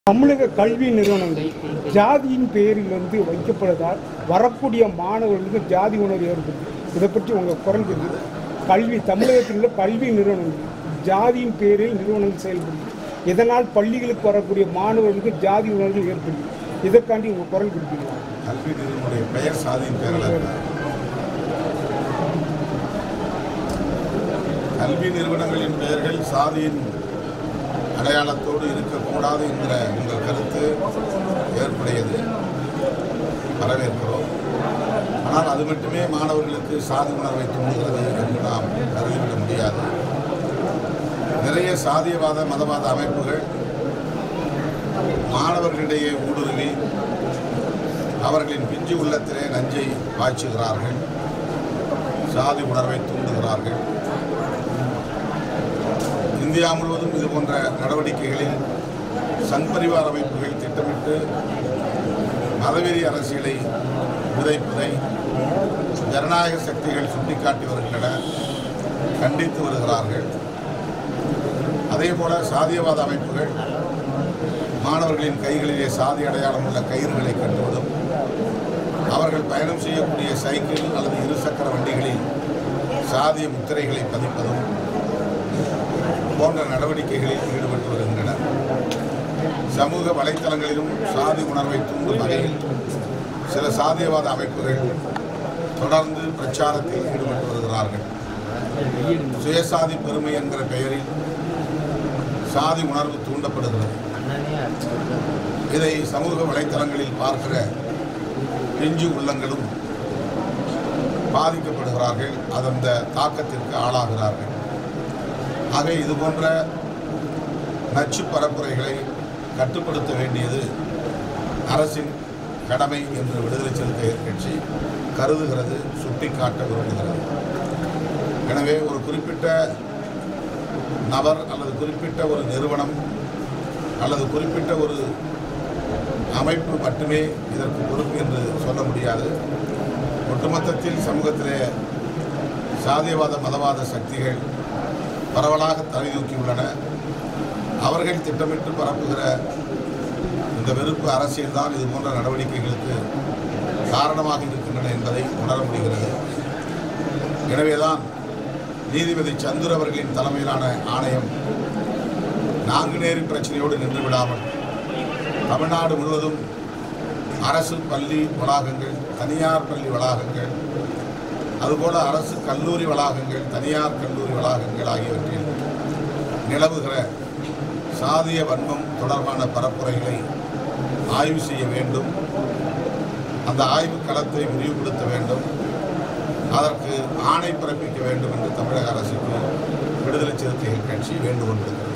தமிழக கல்வி நிறுவனங்கள் ஜாதியின் பெயரில் வந்து வைக்கப்படுவதால் வரக்கூடிய மாணவர்களுக்கு ஜாதி உணர்வு ஏற்படுது இதை பற்றி உங்கள் குரல் இருக்குது கல்வி தமிழகத்தில் உள்ள கல்வி நிறுவனங்கள் ஜாதியின் பெயரில் நிறுவனங்கள் செயல்படுது இதனால் பள்ளிகளுக்கு வரக்கூடிய மாணவர்களுக்கு ஜாதி உணர்வு ஏற்படுது இதற்காண்டி உங்கள் குரல் கொடுப்பீங்களா கல்வி நிறுவனுடைய பெயர் சாதியின் பெயர் அல்ல கல்வி நிறுவனங்களின் பெயர்கள் சாதியின் அடையாளத்தோடு இருக்கக்கூடாது என்கிற உங்கள் கருத்து ஏற்புடையது வரவேற்கிறோம் ஆனால் அது மட்டுமே மாணவர்களுக்கு சாதி உணர்வை தூண்டுகிறது என்று நாம் கருதிவிட முடியாது நிறைய சாதியவாத மதவாத அமைப்புகள் மாணவர்களிடையே ஊடுருவி அவர்களின் பிஞ்சு உள்ளத்திலே நஞ்சை பாய்ச்சுகிறார்கள் சாதி உணர்வை தூண்டுகிறார்கள் இந்தியா முழுவதும் இது போன்ற நடவடிக்கைகளில் சங்பரிவார அமைப்புகள் திட்டமிட்டு மதவெறி அரசியலை விதைப்பதை ஜனநாயக சக்திகள் சுட்டிக்காட்டி வருகின்றன கண்டித்து வருகிறார்கள் அதே போல சாதியவாத அமைப்புகள் மாணவர்களின் கைகளிலே சாதி அடையாளம் உள்ள கயிறுகளை கட்டுவதும் அவர்கள் பயணம் செய்யக்கூடிய சைக்கிள் அல்லது இருசக்கர வண்டிகளில் சாதிய முத்திரைகளை பதிப்பதும் போன்ற நடவடிக்கைகளில் ஈடுபட்டு வருகின்றனர் சமூக வலைத்தளங்களிலும் சாதி உணர்வை தூண்டும் வகையில் சில சாதியவாத அமைப்புகள் தொடர்ந்து பிரச்சாரத்தில் ஈடுபட்டு வருகிறார்கள் சுயசாதி பெருமை என்கிற பெயரில் சாதி உணர்வு தூண்டப்படுகிறது இதை சமூக வலைத்தளங்களில் பார்க்கிற பிஞ்சு உள்ளங்களும் பாதிக்கப்படுகிறார்கள் அதன் தாக்கத்திற்கு ஆளாகிறார்கள் ஆக இது போன்ற நச்சு பரப்புரைகளை கட்டுப்படுத்த வேண்டியது அரசின் கடமை என்று விடுதலை சிறுத்தைகள் கட்சி கருதுகிறது சுட்டிக்காட்ட விரும்புகிறது எனவே ஒரு குறிப்பிட்ட நபர் அல்லது குறிப்பிட்ட ஒரு நிறுவனம் அல்லது குறிப்பிட்ட ஒரு அமைப்பு மட்டுமே இதற்கு பொறுப்பு என்று சொல்ல முடியாது ஒட்டுமொத்தத்தில் சமூகத்திலே சாதியவாத மதவாத சக்திகள் பரவலாக தலைதூக்கியுள்ளன அவர்கள் திட்டமிட்டு பரப்புகிற இந்த வெறுப்பு அரசியல் தான் இது போன்ற நடவடிக்கைகளுக்கு காரணமாக இருக்கின்றன என்பதை உணர முடிகிறது எனவேதான் நீதிபதி சந்துர் அவர்களின் தலைமையிலான ஆணையம் நாங்குநேரி பிரச்சனையோடு நின்று விடாமல் தமிழ்நாடு முழுவதும் அரசு பள்ளி வளாகங்கள் தனியார் பள்ளி வளாகங்கள் அதுபோல அரசு கல்லூரி வளாகங்கள் தனியார் கல்லூரி வளாகங்கள் ஆகியவற்றில் நிலவுகிற சாதிய வன்மம் தொடர்பான பரப்புரைகளை ஆய்வு செய்ய வேண்டும் அந்த ஆய்வு களத்தை விரிவுபடுத்த வேண்டும் அதற்கு ஆணை பிறப்பிக்க வேண்டும் என்று தமிழக அரசுக்கு விடுதலை சிறுத்தைகள் கட்சி வேண்டுகோள் விடுக்கிறது